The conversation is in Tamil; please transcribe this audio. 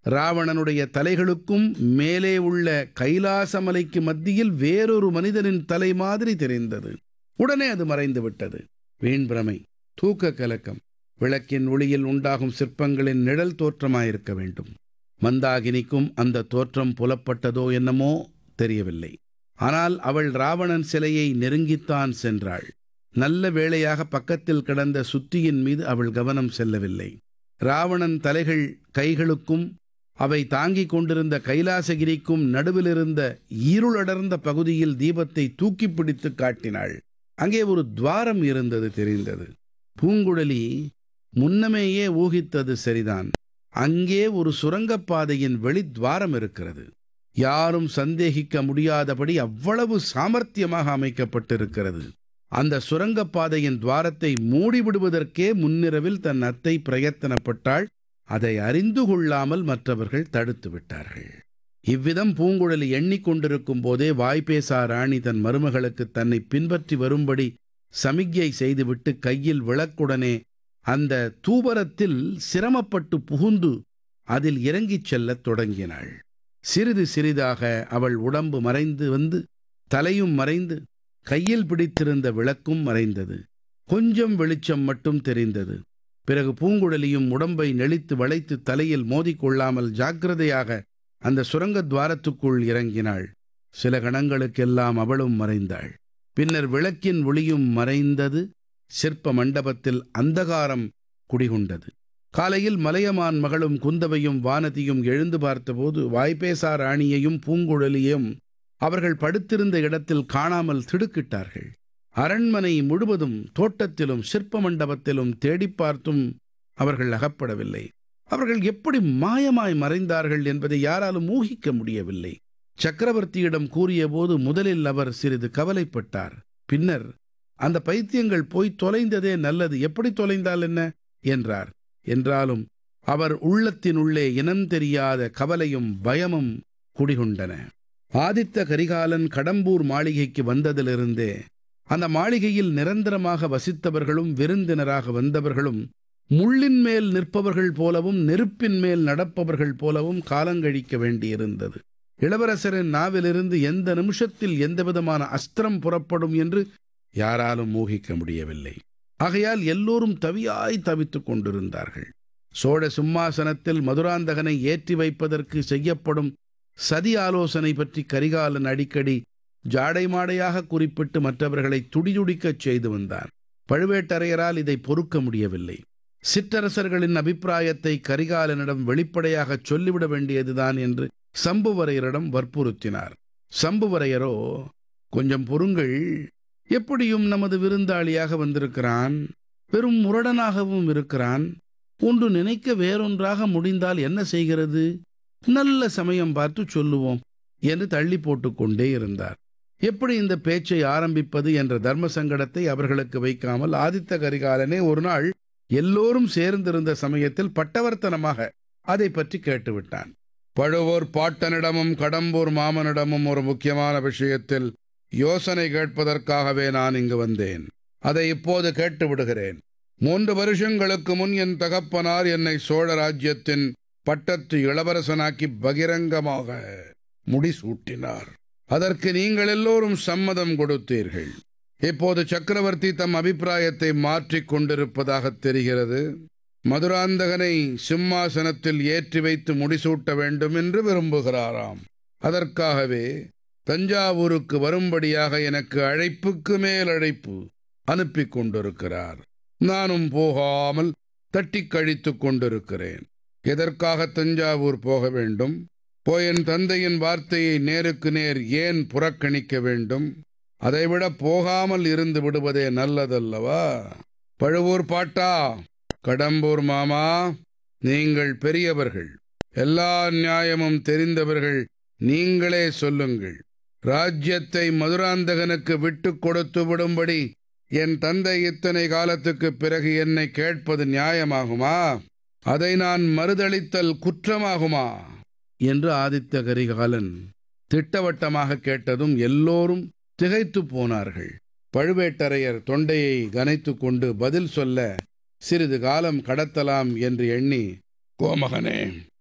ராவணனுடைய தலைகளுக்கும் மேலே உள்ள கைலாசமலைக்கு மத்தியில் வேறொரு மனிதனின் தலை மாதிரி தெரிந்தது உடனே அது மறைந்து விட்டது வீண் பிரமை தூக்க கலக்கம் விளக்கின் ஒளியில் உண்டாகும் சிற்பங்களின் நிழல் தோற்றமாயிருக்க வேண்டும் மந்தாகினிக்கும் அந்த தோற்றம் புலப்பட்டதோ என்னமோ தெரியவில்லை ஆனால் அவள் ராவணன் சிலையை நெருங்கித்தான் சென்றாள் நல்ல வேளையாக பக்கத்தில் கிடந்த சுத்தியின் மீது அவள் கவனம் செல்லவில்லை ராவணன் தலைகள் கைகளுக்கும் அவை தாங்கிக் கொண்டிருந்த கைலாசகிரிக்கும் நடுவிலிருந்த இருளடர்ந்த பகுதியில் தீபத்தை தூக்கி பிடித்து காட்டினாள் அங்கே ஒரு துவாரம் இருந்தது தெரிந்தது பூங்குழலி முன்னமேயே ஊகித்தது சரிதான் அங்கே ஒரு சுரங்கப்பாதையின் வெளித்வாரம் இருக்கிறது யாரும் சந்தேகிக்க முடியாதபடி அவ்வளவு சாமர்த்தியமாக அமைக்கப்பட்டிருக்கிறது அந்த சுரங்கப்பாதையின் துவாரத்தை மூடிவிடுவதற்கே முன்னிரவில் தன் அத்தை பிரயத்தனப்பட்டாள் அதை அறிந்து கொள்ளாமல் மற்றவர்கள் தடுத்து விட்டார்கள் இவ்விதம் பூங்குழலி எண்ணிக்கொண்டிருக்கும் போதே வாய்ப்பேசா ராணி தன் மருமகளுக்கு தன்னை பின்பற்றி வரும்படி சமிக்ஞை செய்துவிட்டு கையில் விளக்குடனே அந்த தூபரத்தில் சிரமப்பட்டு புகுந்து அதில் இறங்கிச் செல்லத் தொடங்கினாள் சிறிது சிறிதாக அவள் உடம்பு மறைந்து வந்து தலையும் மறைந்து கையில் பிடித்திருந்த விளக்கும் மறைந்தது கொஞ்சம் வெளிச்சம் மட்டும் தெரிந்தது பிறகு பூங்குழலியும் உடம்பை நெளித்து வளைத்து தலையில் மோதிக்கொள்ளாமல் ஜாக்கிரதையாக அந்த சுரங்க துவாரத்துக்குள் இறங்கினாள் சில கணங்களுக்கெல்லாம் அவளும் மறைந்தாள் பின்னர் விளக்கின் ஒளியும் மறைந்தது சிற்ப மண்டபத்தில் அந்தகாரம் குடிகொண்டது காலையில் மலையமான் மகளும் குந்தவையும் வானதியும் எழுந்து பார்த்தபோது வாய்ப்பேசா ராணியையும் பூங்குழலியும் அவர்கள் படுத்திருந்த இடத்தில் காணாமல் திடுக்கிட்டார்கள் அரண்மனை முழுவதும் தோட்டத்திலும் சிற்ப மண்டபத்திலும் தேடிப் பார்த்தும் அவர்கள் அகப்படவில்லை அவர்கள் எப்படி மாயமாய் மறைந்தார்கள் என்பதை யாராலும் ஊகிக்க முடியவில்லை சக்கரவர்த்தியிடம் கூறியபோது முதலில் அவர் சிறிது கவலைப்பட்டார் பின்னர் அந்த பைத்தியங்கள் போய் தொலைந்ததே நல்லது எப்படி தொலைந்தால் என்ன என்றார் என்றாலும் அவர் உள்ளத்தினுள்ளே இனம் தெரியாத கவலையும் பயமும் குடிகொண்டன ஆதித்த கரிகாலன் கடம்பூர் மாளிகைக்கு வந்ததிலிருந்தே அந்த மாளிகையில் நிரந்தரமாக வசித்தவர்களும் விருந்தினராக வந்தவர்களும் முள்ளின் மேல் நிற்பவர்கள் போலவும் நெருப்பின் மேல் நடப்பவர்கள் போலவும் காலங்கழிக்க வேண்டியிருந்தது இளவரசரின் நாவிலிருந்து எந்த நிமிஷத்தில் எந்தவிதமான அஸ்திரம் புறப்படும் என்று யாராலும் ஊகிக்க முடியவில்லை ஆகையால் எல்லோரும் தவியாய் தவித்துக் கொண்டிருந்தார்கள் சோழ சிம்மாசனத்தில் மதுராந்தகனை ஏற்றி வைப்பதற்கு செய்யப்படும் சதி ஆலோசனை பற்றி கரிகாலன் அடிக்கடி ஜாடை மாடையாக குறிப்பிட்டு மற்றவர்களை துடிதுடிக்கச் செய்து வந்தார் பழுவேட்டரையரால் இதை பொறுக்க முடியவில்லை சிற்றரசர்களின் அபிப்பிராயத்தை கரிகாலனிடம் வெளிப்படையாகச் சொல்லிவிட வேண்டியதுதான் என்று சம்புவரையரிடம் வற்புறுத்தினார் சம்புவரையரோ கொஞ்சம் பொறுங்கள் எப்படியும் நமது விருந்தாளியாக வந்திருக்கிறான் வெறும் முரடனாகவும் இருக்கிறான் ஒன்று நினைக்க வேறொன்றாக முடிந்தால் என்ன செய்கிறது நல்ல சமயம் பார்த்து சொல்லுவோம் என்று தள்ளி போட்டுக்கொண்டே இருந்தார் எப்படி இந்த பேச்சை ஆரம்பிப்பது என்ற தர்ம சங்கடத்தை அவர்களுக்கு வைக்காமல் ஆதித்த கரிகாலனே ஒரு நாள் எல்லோரும் சேர்ந்திருந்த சமயத்தில் பட்டவர்த்தனமாக அதை பற்றி கேட்டுவிட்டான் பழுவூர் பாட்டனிடமும் கடம்பூர் மாமனிடமும் ஒரு முக்கியமான விஷயத்தில் யோசனை கேட்பதற்காகவே நான் இங்கு வந்தேன் அதை இப்போது கேட்டு விடுகிறேன் மூன்று வருஷங்களுக்கு முன் என் தகப்பனார் என்னை சோழ ராஜ்யத்தின் பட்டத்து இளவரசனாக்கி பகிரங்கமாக முடிசூட்டினார் அதற்கு நீங்கள் எல்லோரும் சம்மதம் கொடுத்தீர்கள் இப்போது சக்கரவர்த்தி தம் அபிப்பிராயத்தை மாற்றிக் கொண்டிருப்பதாக தெரிகிறது மதுராந்தகனை சிம்மாசனத்தில் ஏற்றி வைத்து முடிசூட்ட வேண்டும் என்று விரும்புகிறாராம் அதற்காகவே தஞ்சாவூருக்கு வரும்படியாக எனக்கு அழைப்புக்கு மேல் அழைப்பு அனுப்பி கொண்டிருக்கிறார் நானும் போகாமல் தட்டி கழித்துக் கொண்டிருக்கிறேன் எதற்காக தஞ்சாவூர் போக வேண்டும் போய் என் தந்தையின் வார்த்தையை நேருக்கு நேர் ஏன் புறக்கணிக்க வேண்டும் அதைவிட போகாமல் இருந்து விடுவதே நல்லதல்லவா பழுவூர் பாட்டா கடம்பூர் மாமா நீங்கள் பெரியவர்கள் எல்லா நியாயமும் தெரிந்தவர்கள் நீங்களே சொல்லுங்கள் ராஜ்யத்தை மதுராந்தகனுக்கு விட்டு கொடுத்து விடும்படி என் தந்தை இத்தனை காலத்துக்கு பிறகு என்னை கேட்பது நியாயமாகுமா அதை நான் மறுதளித்தல் குற்றமாகுமா என்று ஆதித்த கரிகாலன் திட்டவட்டமாக கேட்டதும் எல்லோரும் திகைத்து போனார்கள் பழுவேட்டரையர் தொண்டையை கனைத்து கொண்டு பதில் சொல்ல சிறிது காலம் கடத்தலாம் என்று எண்ணி கோமகனே